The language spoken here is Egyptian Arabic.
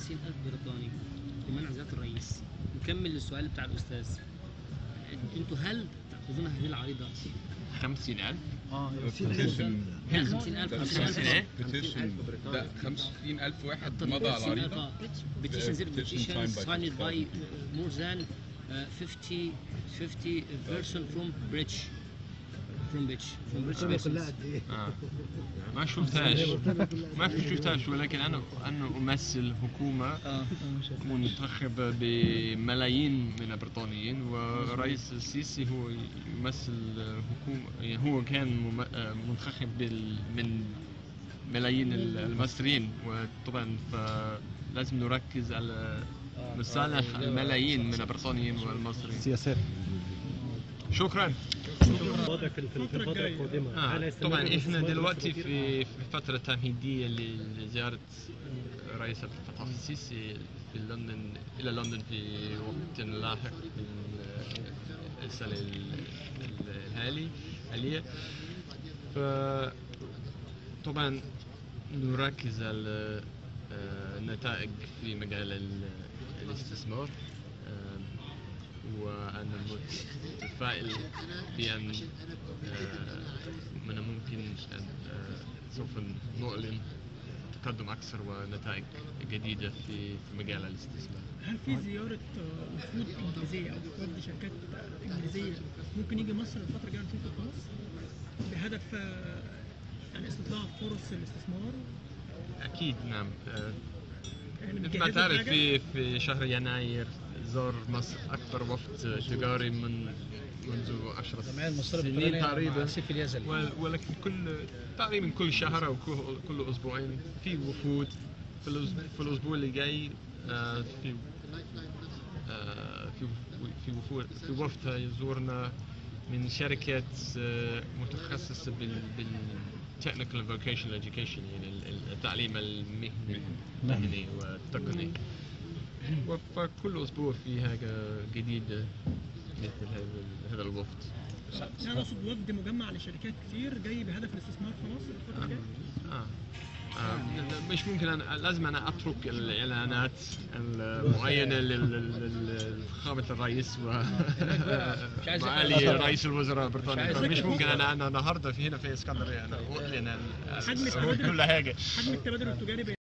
50 ألف بريطاني لمنع زيارة الرئيس نكمل السؤال بتاع الأستاذ أنتوا هل تأخذون هذه العريضة 50000 اه بيتيشن هي 50000 50 إيه؟ بيتيشن لا 50000 واحد مضى على العريضة petition zero Petition petition signed by signed by Pascal. more than uh, 50 50 person from Bridge from Bridge from Bridge كلها persons. قد ايه؟ آه. ما شفتهاش ما في شفتهاش ولكن انا انا امثل حكومه اه منتخبة بملايين من البريطانيين ورئيس السيسي هو يمثل حكومة يعني هو كان مم- آه، منتخب بال- من ملايين ال- المصريين وطبعا فلازم نركز على مصالح الملايين من البريطانيين والمصريين سياسات شكرا الوضع في في الفترة القادمة هل آه. هيستمر طبعا احنا الاستثمار دلوقتي بشكل في في فترة تمهيدية لزيارة رئيس عبد الفتاح السيسي في لندن إلى لندن في وقت لاحق من آه، السنة ال- ال- الحالي الحالية ف طبعا نركز على آه، النتائج في مجال ال- الاستثمار آه، وأنا متفائل بأن آه، من الممكن أن آه، سوف نعلن تقدم أكثر ونتائج جديدة في في مجال الاستثمار. هل في زيارة آه، وفود إنجليزية أو وفد شركات آه، إنجليزية ممكن يجي مصر الفترة الجاية نشوفه في مصر بهدف آه، يعني استطلاع فرص الاستثمار أكيد نعم آه، يعني مثل ما بتجهزوا تعرف حاجة؟ في في شهر يناير زار مصر أكبر وفد تجاري من منذ عشر الجمعيه المصريه سنين البريطانيه مع تقريبا سيف اليزلي ول- ولكن كل تقريبا كل شهر او كل, كل اسبوعين في وفود في, الأس- في الاسبوع اللي جاي آه، في آه، في في وفود في وفد يزورنا من شركات آه، متخصصة بال بال technical and vocational education يعني ال- ال- التعليم المهني المهني والتقني وفكل اسبوع في حاجة جديدة مثل هذا هذا الوفد يعني أقصد وفد مجمع لشركات كتير جاي بهدف الاستثمار في مصر الفترة الجاية آه. آه. مش ممكن أنا لازم أنا أترك الإعلانات المعينة لفخامة الرئيس و عايز معالي يحرق. رئيس الوزراء البريطاني عايز فمش يحرق. ممكن أنا أنا النهاردة في هنا في اسكندرية أنا أعلن حجم كل حاجة حجم التبادل التجاري بين